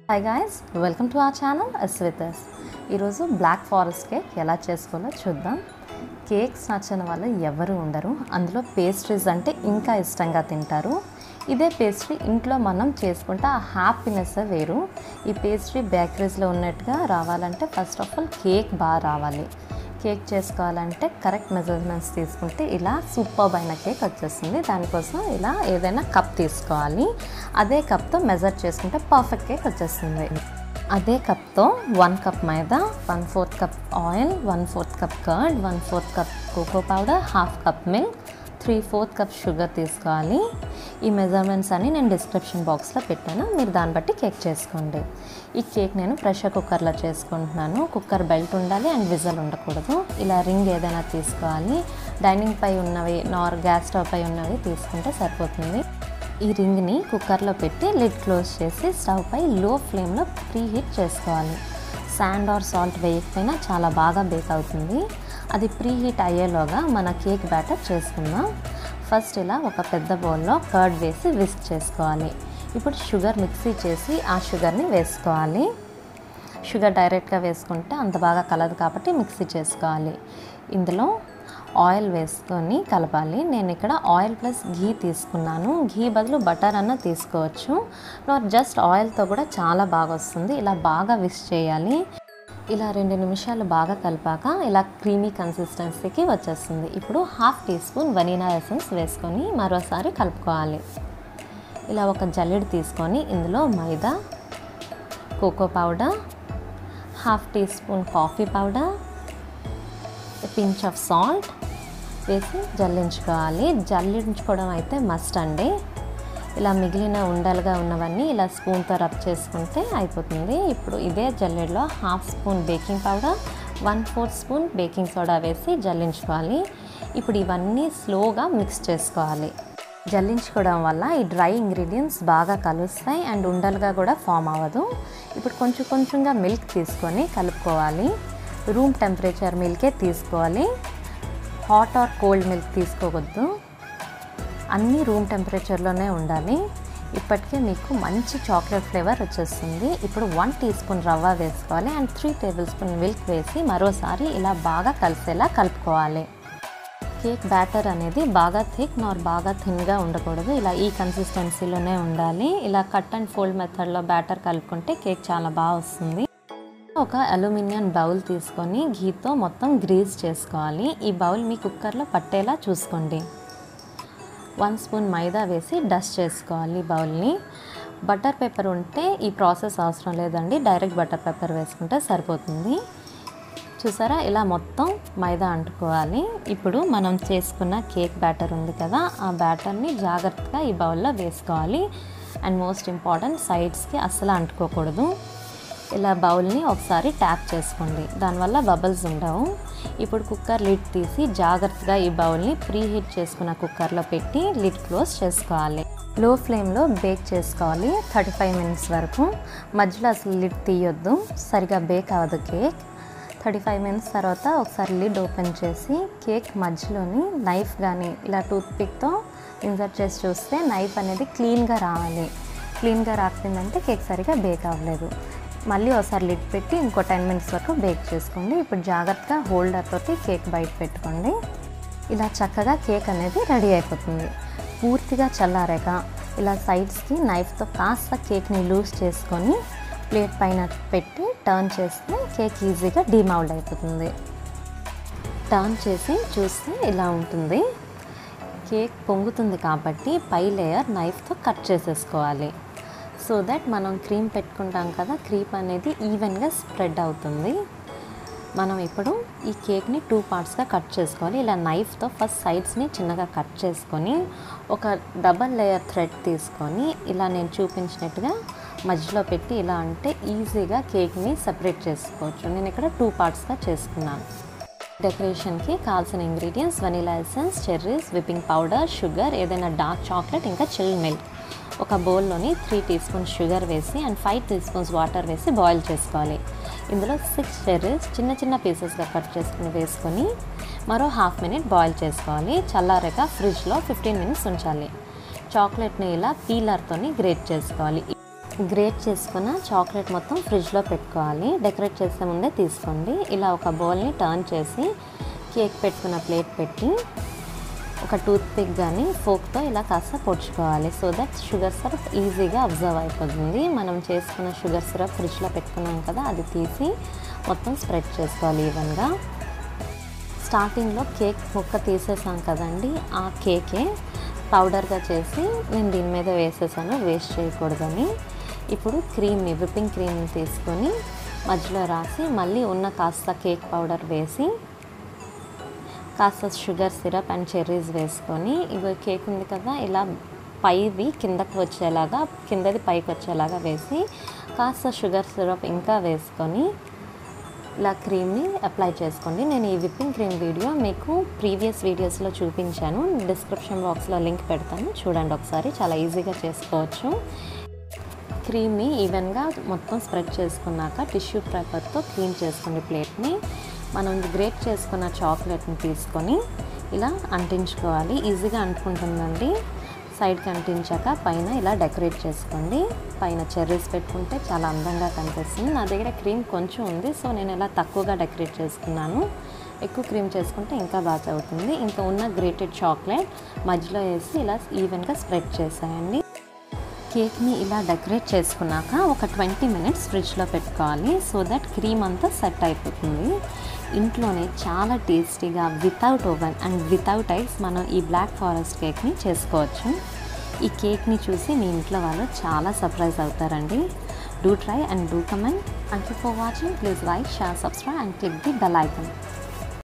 hi guys welcome to our channel Aswitha's ఈరోజు black forest cake ఎలా చేసుకోవాలో చూద్దాం కేక్స్ నచ్చని వాళ్ళు ఎవరు ఉండరు అందులో పేస్ట్రీస్ అంటే ఇంకా ఇష్టంగా తింటారు ఇదే పేస్ట్రీ ఇంట్లో మనం చేసుకుంటే ఆ హ్యాపీనెస్ వేరు ఈ పేస్ట్రీ బేకరీస్లో ఉన్నట్టుగా రావాలంటే ఫస్ట్ ఆఫ్ ఆల్ కేక్ బాగా రావాలి కేక్ చేసుకోవాలంటే కరెక్ట్ మెజర్మెంట్స్ తీసుకుంటే ఇలా సూపర్బ్ అయిన కేక్ వచ్చేస్తుంది దానికోసం ఇలా ఏదైనా కప్ తీసుకోవాలి అదే కప్తో మెజర్ చేసుకుంటే పర్ఫెక్ట్ కేక్ వచ్చేస్తుంది అదే కప్తో one cup maida one fourth cup oil one fourth cup curd one fourth cup cocoa powder half cup milk three fourth cup sugar తీసుకోవాలి ఈ మెజర్మెంట్స్ అన్ని నేను డిస్క్రిప్షన్ బాక్స్లో పెట్టాను మీరు దాన్ని బట్టి కేక్ చేసుకోండి ఈ కేక్ నేను ప్రెషర్ కుక్కర్లో చేసుకుంటున్నాను కుక్కర్ బెల్ట్ ఉండాలి అండ్ విజల్ ఉండకూడదు ఇలా రింగ్ ఏదైనా తీసుకోవాలి డైనింగ్ పై ఉన్నవి నార్ గ్యాస్ స్టవ్ పై ఉన్నవి తీసుకుంటే సరిపోతుంది ఈ రింగ్ని కుక్కర్లో పెట్టి లిడ్ క్లోజ్ చేసి స్టవ్ పై లో ఫ్లేమ్లో ప్రీ హీట్ చేసుకోవాలి శాండ్ ఆర్ సాల్ట్ వేయకపోయినా చాలా బాగా బేక్ అవుతుంది అది ప్రీ హీట్ అయ్యేలోగా మన కేక్ బ్యాటర్ చేసుకుందాం ఫస్ట్ ఇలా ఒక పెద్ద బౌల్లో కర్డ్ వేసి విస్క్ చేసుకోవాలి ఇప్పుడు షుగర్ మిక్సీ చేసి ఆ షుగర్ని వేసుకోవాలి షుగర్ డైరెక్ట్గా వేసుకుంటే అంత బాగా కలదు కాబట్టి మిక్సీ చేసుకోవాలి ఇందులో ఆయిల్ వేసుకొని కలపాలి నేను ఇక్కడ ఆయిల్ ప్లస్ ఘీ తీసుకున్నాను ఘీ బదులు బటర్ అన్న తీసుకోవచ్చు నాట్ జస్ట్ ఆయిల్తో కూడా చాలా బాగా వస్తుంది ఇలా బాగా విష్ చేయాలి ఇలా రెండు నిమిషాలు బాగా కలిపాక ఇలా క్రీమీ కన్సిస్టెన్సీకి వచ్చేస్తుంది ఇప్పుడు half teaspoon vanilla essence వేసుకొని మరోసారి కలుపుకోవాలి ఇలా ఒక జల్లెడ తీసుకొని ఇందులో maida cocoa powder half teaspoon coffee powder pinch of salt వేసి జల్లించుకోవాలి జల్లించుకోవడం అయితే మస్ట్ అండి ఇలా మిగిలిన ఉండలుగా ఉన్నవన్నీ ఇలా స్పూన్తో రబ్ చేసుకుంటే అయిపోతుంది ఇప్పుడు ఇదే జల్లెడలో half spoon baking powder one fourth spoon baking soda వేసి జల్లించుకోవాలి ఇప్పుడు ఇవన్నీ స్లోగా మిక్స్ చేసుకోవాలి జల్లించుకోవడం వల్ల ఈ డ్రై ఇంగ్రీడియంట్స్ బాగా కలుస్తాయి అండ్ ఉండలుగా కూడా ఫామ్ అవ్వదు ఇప్పుడు కొంచెం కొంచెంగా మిల్క్ తీసుకొని కలుపుకోవాలి రూమ్ టెంపరేచర్ మిల్కే తీసుకోవాలి హాట్ ఆర్ కోల్డ్ మిల్క్ తీసుకోవద్దు అన్నీ రూమ్ టెంపరేచర్లోనే ఉండాలి ఇప్పటికే మీకు మంచి చాక్లెట్ ఫ్లేవర్ వచ్చేస్తుంది ఇప్పుడు వన్ టీ స్పూన్ రవ్వ వేసుకోవాలి and three tablespoon milk వేసి మరోసారి ఇలా బాగా కలిసేలా కలుపుకోవాలి కేక్ బ్యాటర్ అనేది బాగా థిక్ నార్ బాగా థిన్గా ఉండకూడదు ఇలా ఈ కన్సిస్టెన్సీలోనే ఉండాలి ఇలా కట్ అండ్ ఫోల్డ్ మెథడ్లో బ్యాటర్ కలుపుకుంటే కేక్ చాలా బాగా వస్తుంది ఒక అల్యూమినియం బౌల్ తీసుకొని ఘీతో మొత్తం గ్రీజ్ చేసుకోవాలి ఈ బౌల్ మీ కుక్కర్లో పట్టేలా చూసుకోండి వన్ స్పూన్ మైదా వేసి డస్ట్ చేసుకోవాలి బౌల్ని బటర్ పేపర్ ఉంటే ఈ ప్రాసెస్ అవసరం లేదండి డైరెక్ట్ బటర్ పేపర్ వేసుకుంటే సరిపోతుంది చూసారా ఇలా మొత్తం మైదా అంటుకోవాలి ఇప్పుడు మనం చేసుకున్న కేక్ బ్యాటర్ ఉంది కదా ఆ బ్యాటర్ని జాగ్రత్తగా ఈ బౌల్లో వేసుకోవాలి అండ్ మోస్ట్ ఇంపార్టెంట్ సైడ్స్కి అస్సలు అంటుకోకూడదు ఇలా బౌల్ని ఒకసారి ట్యాప్ చేసుకోండి దానివల్ల బబుల్స్ ఉండవు ఇప్పుడు కుక్కర్ లిడ్ తీసి జాగ్రత్తగా ఈ బౌల్ని ప్రీ హీట్ చేసుకున్న కుక్కర్లో పెట్టి లిడ్ క్లోజ్ చేసుకోవాలి లో ఫ్లేమ్లో బేక్ చేసుకోవాలి థర్టీ ఫైవ్ మినిట్స్ వరకు మధ్యలో అసలు లిడ్ తీయొద్దు సరిగా బేక్ అవ్వదు కేక్ థర్టీ ఫైవ్ మినిట్స్ తర్వాత ఒకసారి లిడ్ ఓపెన్ చేసి కేక్ మధ్యలోని నైఫ్ కానీ ఇలా టూత్ పిక్తో ఇన్సర్ట్ చేసి చూస్తే నైఫ్ అనేది క్లీన్గా రావాలి క్లీన్గా రాకపోయిందంటే కేక్ సరిగా బేక్ అవ్వలేదు మళ్ళీ ఒకసారి లిడ్ పెట్టి ఇంకో టెన్ మినిట్స్ వరకు బేక్ చేసుకోండి ఇప్పుడు జాగ్రత్తగా హోల్డర్ తోటి కేక్ బయట పెట్టుకోండి ఇలా చక్కగా కేక్ అనేది రెడీ అయిపోతుంది పూర్తిగా చల్లారాక ఇలా సైడ్స్కి నైఫ్తో కాస్త కేక్ని లూజ్ చేసుకొని ప్లేట్ పైన పెట్టి టర్న్ చేస్తే కేక్ ఈజీగా డీమౌల్డ్ అయిపోతుంది టర్న్ చేసి చూస్తే ఇలా ఉంటుంది కేక్ పొంగుతుంది కాబట్టి పై లేయర్ నైఫ్తో కట్ చేసేసుకోవాలి సో దట్ మనం క్రీమ్ పెట్టుకుంటాం కదా క్రీమ్ అనేది ఈవెన్గా స్ప్రెడ్ అవుతుంది మనం ఇప్పుడు ఈ కేక్ని టూ పార్ట్స్గా కట్ చేసుకోవాలి ఇలా నైఫ్తో ఫస్ట్ సైడ్స్ని చిన్నగా కట్ చేసుకొని ఒక డబల్ లేయర్ థ్రెడ్ తీసుకొని ఇలా నేను చూపించినట్టుగా మధ్యలో పెట్టి ఇలా అంటే ఈజీగా కేక్ని సపరేట్ చేసుకోవచ్చు నేను ఇక్కడ టూ పార్ట్స్గా చేసుకున్నాను డెకరేషన్కి కావాల్సిన ingredients vanilla essence cherries whipping powder sugar ఏదైనా డార్క్ చాక్లెట్ ఇంకా చిల్ మిల్క్ ఒక బౌల్లోని త్రీ టీ స్పూన్స్ షుగర్ వేసి and five teaspoons water వేసి బాయిల్ చేసుకోవాలి ఇందులో సిక్స్ చెర్రీస్ చిన్న చిన్న పీసెస్గా కట్ చేసుకుని వేసుకొని మరో హాఫ్ మినిట్ బాయిల్ చేసుకోవాలి చల్లారాక ఫ్రిడ్జ్లో ఫిఫ్టీన్ మినిట్స్ ఉంచాలి చాక్లెట్ని ఇలా పీలర్తోని గ్రేట్ చేసుకోవాలి గ్రేట్ చేసుకున్న చాక్లెట్ మొత్తం ఫ్రిడ్జ్లో పెట్టుకోవాలి డెకరేట్ చేసే ముందే తీసుకోండి ఇలా ఒక బౌల్ని టర్న్ చేసి కేక్ పెట్టుకున్న ప్లేట్ పెట్టి ఒక టూత్ పిక్ కానీ ఫోక్తో ఇలా కాస్త పొడుచుకోవాలి సో దట్ షుగర్ సిరప్ ఈజీగా అబ్జర్వ్ అయిపోతుంది మనం చేసుకున్న షుగర్ సిరప్ ఫ్రిడ్జ్లో పెట్టుకున్నాం కదా అది తీసి మొత్తం స్ప్రెడ్ చేసుకోవాలి ఈవెన్గా స్టార్టింగ్లో కేక్ ముక్క తీసేసాం కదండి ఆ కేకే పౌడర్గా చేసి నేను దీని మీద వేసేసాను వేస్ట్ చేయకూడదని ఇప్పుడు క్రీమ్ని విప్పింగ్ క్రీమ్ని తీసుకొని మధ్యలో రాసి మళ్ళీ ఉన్న కాస్త కేక్ పౌడర్ వేసి కాస్త షుగర్ సిరప్ అండ్ చెర్రీస్ వేసుకొని ఇవి కేక్ ఉంది కదా ఇలా పైవి కిందకి వచ్చేలాగా కిందది పైకి వచ్చేలాగా వేసి కాస్త షుగర్ సిరప్ ఇంకా వేసుకొని ఇలా క్రీమ్ని అప్లై చేసుకోండి నేను ఈ విప్పింగ్ క్రీమ్ వీడియో మీకు ప్రీవియస్ వీడియోస్లో చూపించాను డిస్క్రిప్షన్ బాక్స్లో లింక్ పెడతాను చూడండి ఒకసారి చాలా ఈజీగా చేసుకోవచ్చు క్రీమ్ని ఈవెన్గా మొత్తం స్ప్రెడ్ చేసుకున్నాక టిష్యూ పేపర్తో క్లీన్ చేసుకోండి ప్లేట్ని మనం గ్రేట్ చేసుకున్న చాక్లెట్ని తీసుకొని ఇలా అంటించుకోవాలి ఈజీగా అంటుకుంటుందండి సైడ్కి అంటించాక పైన ఇలా డెకరేట్ చేసుకోండి పైన చెర్రీస్ పెట్టుకుంటే చాలా అందంగా కనిపిస్తుంది నా దగ్గర క్రీమ్ కొంచెం ఉంది సో నేను ఇలా తక్కువగా డెకరేట్ చేసుకున్నాను ఎక్కువ క్రీమ్ చేసుకుంటే ఇంకా బాగా అవుతుంది ఇంకా ఉన్న గ్రేటెడ్ చాక్లెట్ మధ్యలో వేసి ఇలా ఈవెన్గా స్ప్రెడ్ చేసేయండి కేక్ని ఇలా డెకరేట్ చేసుకున్నాక ఒక ట్వంటీ మినిట్స్ ఫ్రిడ్జ్లో పెట్టుకోవాలి సో దట్ క్రీమ్ అంతా సెట్ అయిపోతుంది ఇంట్లోనే చాలా టేస్టీగా without oven and without ice మనం ఈ బ్లాక్ ఫారెస్ట్ కేక్ని చేసుకోవచ్చు ఈ కేక్ని చూసి మీ ఇంట్లో వాళ్ళు చాలా సర్ప్రైజ్ అవుతారండి do try and do comment thank you for watching please like share subscribe and click the bell icon